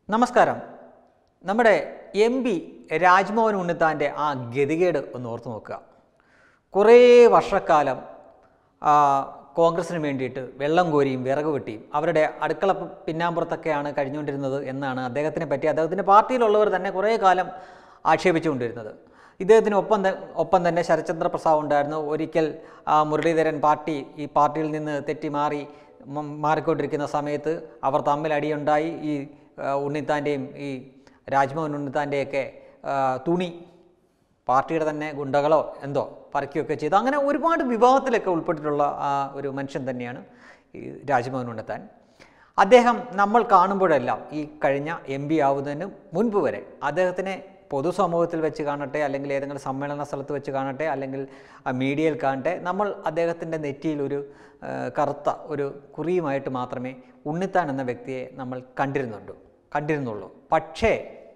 നമസ്കാരം നമ്മുടെ M P Rajmohan ഉണ്ണിത്താൻ്റെ ആ ഗതികേട് ഒന്ന് ഓർത്തു നോക്കുക കുറേ വർഷക്കാലം ആ, കോൺഗ്രസിന് വേണ്ടിയിട്ട് വെള്ളം കോരിയും വിറക് വെട്ടിയും അവരുടെ അടുക്കള പ- പിന്നാമ്പുറത്തൊക്കെയാണ് കഴിഞ്ഞുകൊണ്ടിരുന്നത് എന്നാണ് അദ്ദേഹത്തിനെ പറ്റി അദ്ദേഹത്തിൻ്റെ പാർട്ടിയിലുള്ളവർ തന്നെ കുറേ കാലം ആക്ഷേപിച്ചുകൊണ്ടിരുന്നത് ഇദ്ദേഹത്തിന് ഒപ്പം ത- ഒപ്പം തന്നെ ശരത്ചന്ദ്ര പ്രസാദ് ഉണ്ടായിരുന്നു ഒരിക്കൽ ആ, മുരളീധരൻ പാർട്ടി ഈ പാർട്ടിയിൽ നിന്ന് തെറ്റി മാറി മ- മാറിക്കൊണ്ടിരിക്കുന്ന സമയത്ത് അവർ തമ്മിൽ അടിയുണ്ടായി ഈ ആ, ഉണ്ണിത്താൻ്റെയും ഈ രാജ്മോഹൻ ഉണ്ണിത്താൻ്റെയൊക്കെ ആ, തുണി പാർട്ടിയുടെ തന്നെ ഗുണ്ടകളോ എന്തോ പറിക്കുകയൊക്കെ ചെയ്തു അങ്ങനെ ഒരുപാട് വിവാദത്തിലൊക്കെ ഉൾപ്പെട്ടിട്ടുള്ള ആ ഒരു മനുഷ്യൻ തന്നെയാണ് ഈ രാജ്മോഹൻ ഉണ്ണിത്താൻ അദ്ദേഹം നമ്മൾ കാണുമ്പോഴെല്ലാം ഈ കഴിഞ്ഞ എം പി ആവുന്നതിന് മുൻപ് വരെ അദ്ദേഹത്തിനെ പൊതുസമൂഹത്തിൽ വെച്ച് കാണട്ടെ അല്ലെങ്കിൽ ഏതെങ്കിലും സമ്മേളന സ്ഥലത്ത് വെച്ച് കാണട്ടെ അല്ലെങ്കിൽ ആ മീഡിയയിൽ കാണട്ടെ നമ്മൾ അദ്ദേഹത്തിൻ്റെ നെറ്റിയിൽ ഒരു ആ, കറുത്ത ഒരു കുറിയുമായിട്ട് മാത്രമേ ഉണ്ണിത്താൻ എന്ന വ്യക്തിയെ നമ്മൾ കണ്ടിരുന്നുള്ളൂ കണ്ടിരുന്നുള്ളൂ പക്ഷേ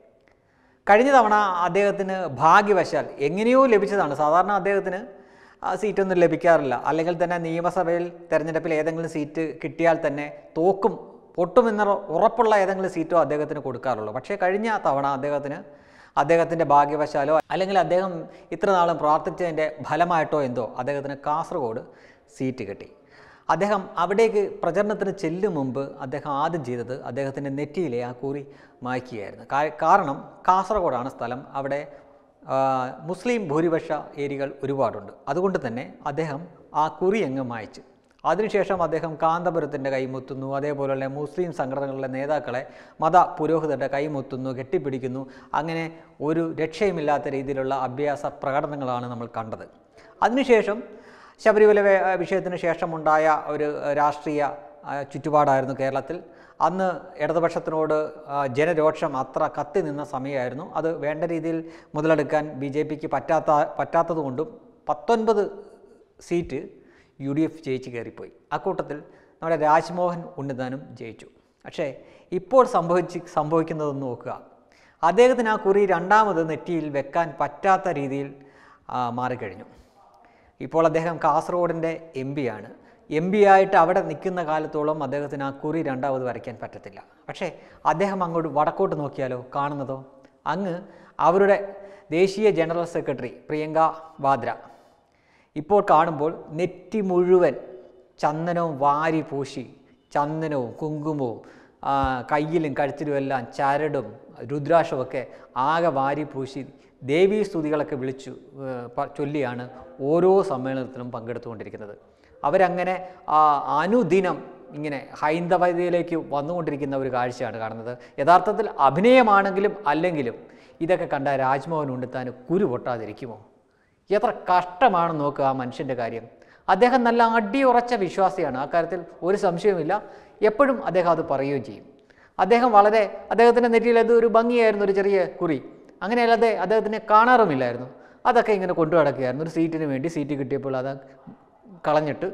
കഴിഞ്ഞ തവണ അദ്ദേഹത്തിന് ഭാഗ്യവശാൽ എങ്ങനെയോ ലഭിച്ചതാണ് സാധാരണ അദ്ദേഹത്തിന് ആ സീറ്റൊന്നും ലഭിക്കാറില്ല അല്ലെങ്കിൽ തന്നെ നിയമസഭയിൽ തെരഞ്ഞെടുപ്പിൽ ഏതെങ്കിലും സീറ്റ് കിട്ടിയാൽ തന്നെ തോക്കും പൊട്ടുമെന്ന ഉറപ്പുള്ള ഏതെങ്കിലും സീറ്റോ അദ്ദേഹത്തിന് കൊടുക്കാറുള്ളൂ പക്ഷേ കഴിഞ്ഞ തവണ അദ്ദേഹത്തിന് അദ്ദേഹത്തിൻ്റെ ഭാഗ്യവശാലോ അല്ലെങ്കിൽ അദ്ദേഹം ഇത്ര നാളും പ്രാർത്ഥിച്ചതിൻ്റെ ഫലമായിട്ടോ എന്തോ അദ്ദേഹത്തിന് കാസർഗോഡ് സീറ്റ് കിട്ടി അദ്ദേഹം അവിടേക്ക് പ്രചരണത്തിന് ചെല്ലും മുമ്പ് അദ്ദേഹം ആദ്യം ചെയ്തത് അദ്ദേഹത്തിൻ്റെ നെറ്റിയിലെ ആ കുറി മായ്ക്കുകയായിരുന്നു കാ- കാരണം കാസർഗോഡാണ് സ്ഥലം അവിടെ ആ, മുസ്ലിം ഭൂരിപക്ഷ ഏരിയകൾ ഒരുപാടുണ്ട് അതുകൊണ്ട് തന്നെ അദ്ദേഹം ആ കുറി അങ്ങ് മായ്ച്ചു അതിനുശേഷം അദ്ദേഹം കാന്തപുരത്തിൻ്റെ കൈമുത്തുന്നു അതേപോലെയുള്ള മുസ്ലിം സംഘടനകളുടെ നേതാക്കളെ മത പുരോഹിതരുടെ കൈമുത്തുന്നു കെട്ടിപ്പിടിക്കുന്നു അങ്ങനെ ഒരു രക്ഷയുമില്ലാത്ത രീതിയിലുള്ള അഭ്യാസ പ്രകടനങ്ങളാണ് നമ്മൾ കണ്ടത് അതിനുശേഷം ശബരിമല വേ- വിഷയത്തിന് ശേഷമുണ്ടായ ഒരു രാഷ്ട്രീയ ആ, ചുറ്റുപാടായിരുന്നു കേരളത്തിൽ അന്ന് ഇടതുപക്ഷത്തിനോട് ആ, ജനരോഷം അത്ര കത്തി നിന്ന സമയമായിരുന്നു അത് വേണ്ട രീതിയിൽ മുതലെടുക്കാൻ ബി ജെ പിക്ക് പറ്റാത്ത പറ്റാത്തതുകൊണ്ടും പത്തൊൻപത് സീറ്റ് യു ഡി എഫ് ജയിച്ച് കയറിപ്പോയി അക്കൂട്ടത്തിൽ നമ്മുടെ രാജ്മോഹൻ ഉണ്ണിത്താനും ജയിച്ചു പക്ഷേ ഇപ്പോൾ സംഭവിച്ച് സംഭവിക്കുന്നതെന്ന് നോക്കുക അദ്ദേഹത്തിന് ആ കുറി രണ്ടാമത് നെറ്റിയിൽ വെക്കാൻ പറ്റാത്ത രീതിയിൽ ആ, മാറിക്കഴിഞ്ഞു ഇപ്പോൾ അദ്ദേഹം കാസർഗോഡിൻ്റെ എം ആണ് എം പി ആയിട്ട് അവിടെ നിൽക്കുന്ന കാലത്തോളം അദ്ദേഹത്തിന് ആ കുറി രണ്ടാമത് വരയ്ക്കാൻ പറ്റത്തില്ല പക്ഷേ അദ്ദേഹം അങ്ങോട്ട് വടക്കോട്ട് നോക്കിയാലോ കാണുന്നതോ അങ്ങ് അവരുടെ ദേശീയ ജനറൽ സെക്രട്ടറി പ്രിയങ്ക വാദ്ര ഇപ്പോൾ കാണുമ്പോൾ നെറ്റി മുഴുവൻ ചന്ദനവും വാരി പൂശി ചന്ദനവും കുങ്കുമവും ആ, കയ്യിലും കഴുത്തിലും എല്ലാം ചരടും രുദ്രാക്ഷമൊക്കെ ആകെ വാരി പൂശി ദേവീ സ്തുതികളൊക്കെ വിളിച്ചു ഏ, പ- ചൊല്ലിയാണ് ഓരോ സമ്മേളനത്തിലും പങ്കെടുത്തുകൊണ്ടിരിക്കുന്നത് അവരങ്ങനെ ആ, അനുദിനം ഇങ്ങനെ ഹൈന്ദവതയിലേക്ക് വന്നുകൊണ്ടിരിക്കുന്ന ഒരു കാഴ്ചയാണ് കാണുന്നത് യഥാർത്ഥത്തിൽ അഭിനയമാണെങ്കിലും അല്ലെങ്കിലും ഇതൊക്കെ കണ്ട രാജ്മോഹൻ ഉണ്ണിത്താൻ കുരു പൊട്ടാതിരിക്കുമോ എത്ര കഷ്ടമാണ് നോക്കുക ആ മനുഷ്യൻ്റെ കാര്യം അദ്ദേഹം നല്ല അടിയുറച്ച വിശ്വാസിയാണ് ആ കാര്യത്തിൽ ഒരു സംശയവുമില്ല എപ്പോഴും അദ്ദേഹം അത് പറയുകയും ചെയ്യും അദ്ദേഹം വളരെ അദ്ദേഹത്തിൻ്റെ നെറ്റിയിൽ അത് ഒരു ഭംഗിയായിരുന്നു ഒരു ചെറിയ കുറി അങ്ങനെയല്ലാതെ അദ്ദേഹത്തിനെ കാണാറുമില്ലായിരുന്നു അതൊക്കെ ഇങ്ങനെ കൊണ്ടു നടക്കുകയായിരുന്നു ഒരു സീറ്റിന് വേണ്ടി സീറ്റ് കിട്ടിയപ്പോൾ അത് കളഞ്ഞിട്ട്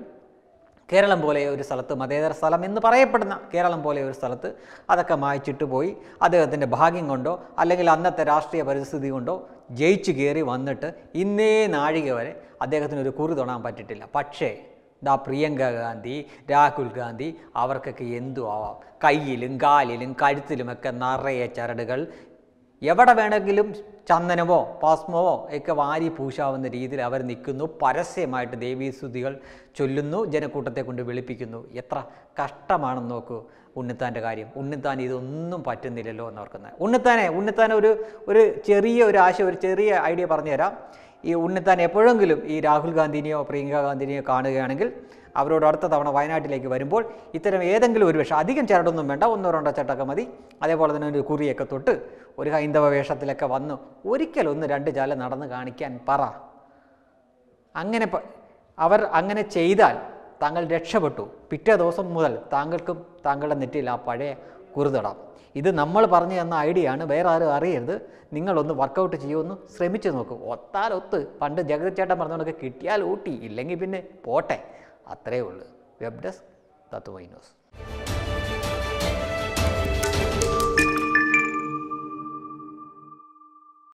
കേരളം പോലെ ഒരു സ്ഥലത്ത് മതേതര സ്ഥലം എന്ന് പറയപ്പെടുന്ന കേരളം പോലെ ഒരു സ്ഥലത്ത് അതൊക്കെ മായ്ച്ചിട്ട് പോയി അദ്ദേഹത്തിൻ്റെ ഭാഗ്യം കൊണ്ടോ അല്ലെങ്കിൽ അന്നത്തെ രാഷ്ട്രീയ പരിസ്ഥിതി കൊണ്ടോ ജയിച്ചു കയറി വന്നിട്ട് ഇന്നേ നാഴിക വരെ അദ്ദേഹത്തിന് ഒരു കുറി തൊടാൻ പറ്റിയിട്ടില്ല പക്ഷേ ദാ പ്രിയങ്ക ഗാന്ധി രാഹുൽ ഗാന്ധി അവർക്കൊക്കെ എന്തു ആവാം കയ്യിലും കാലിലും കഴുത്തിലുമൊക്കെ നിറയെ ചരടുകൾ എവിടെ വേണമെങ്കിലും ചന്ദനമോ ഭസ്മമോ ഒക്കെ വാരി പൂശാവുന്ന രീതിയിൽ അവർ നിൽക്കുന്നു പരസ്യമായിട്ട് ദേവീസ്തുതികൾ ചൊല്ലുന്നു ജനക്കൂട്ടത്തെ കൊണ്ട് വിളിപ്പിക്കുന്നു എത്ര കഷ്ടമാണെന്ന് നോക്കൂ ഉണ്ണിത്താൻ്റെ കാര്യം ഉണ്ണിത്താൻ ഇതൊന്നും പറ്റുന്നില്ലല്ലോ എന്ന് ഓർക്കുന്നത് ഉണ്ണിത്താനെ ഉണ്ണിത്താൻ ഒരു ഒരു ചെറിയ ഒരു ആശയം ഒരു ചെറിയ ഐഡിയ പറഞ്ഞു തരാം ഈ ഉണ്ണിത്താൻ എപ്പോഴെങ്കിലും ഈ രാഹുൽ ഗാന്ധിനെയോ പ്രിയങ്ക ഗാന്ധിനെയോ കാണുകയാണെങ്കിൽ അവരോട് അടുത്ത തവണ വയനാട്ടിലേക്ക് വരുമ്പോൾ ഇത്തരം ഏതെങ്കിലും ഒരു വേഷം അധികം ചരടൊന്നും വേണ്ട ഒന്നോ രണ്ടോ ചട്ടൊക്കെ മതി അതേപോലെ തന്നെ ഒരു കുറിയൊക്കെ തൊട്ട് ഒരു ഹൈന്ദവ വേഷത്തിലൊക്കെ വന്ന് ഒരിക്കൽ ഒന്ന് രണ്ട് ചാല നടന്ന് കാണിക്കാൻ പറ അങ്ങനെ പ- അവർ അങ്ങനെ ചെയ്താൽ താങ്കൾ രക്ഷപ്പെട്ടു പിറ്റേ ദിവസം മുതൽ താങ്കൾക്കും താങ്കളുടെ നെറ്റിയിൽ ആ പഴയ കുറുതടാം ഇത് നമ്മൾ പറഞ്ഞു തന്ന ഐഡിയ ആണ് വേറെ ആരും അറിയരുത് നിങ്ങളൊന്ന് വർക്കൗട്ട് ചെയ്യുമെന്ന് ശ്രമിച്ചു നോക്കൂ ഒത്താലൊത്ത് പണ്ട് ജഗത് ചേട്ടൻ പറഞ്ഞതൊക്കെ കിട്ടിയാൽ ഊട്ടി ഇല്ലെങ്കിൽ പിന്നെ പോട്ടെ അത്രയേ ഉള്ളൂ വെബ് ഡെസ്ക് തത്വമൈ ന്യൂസ്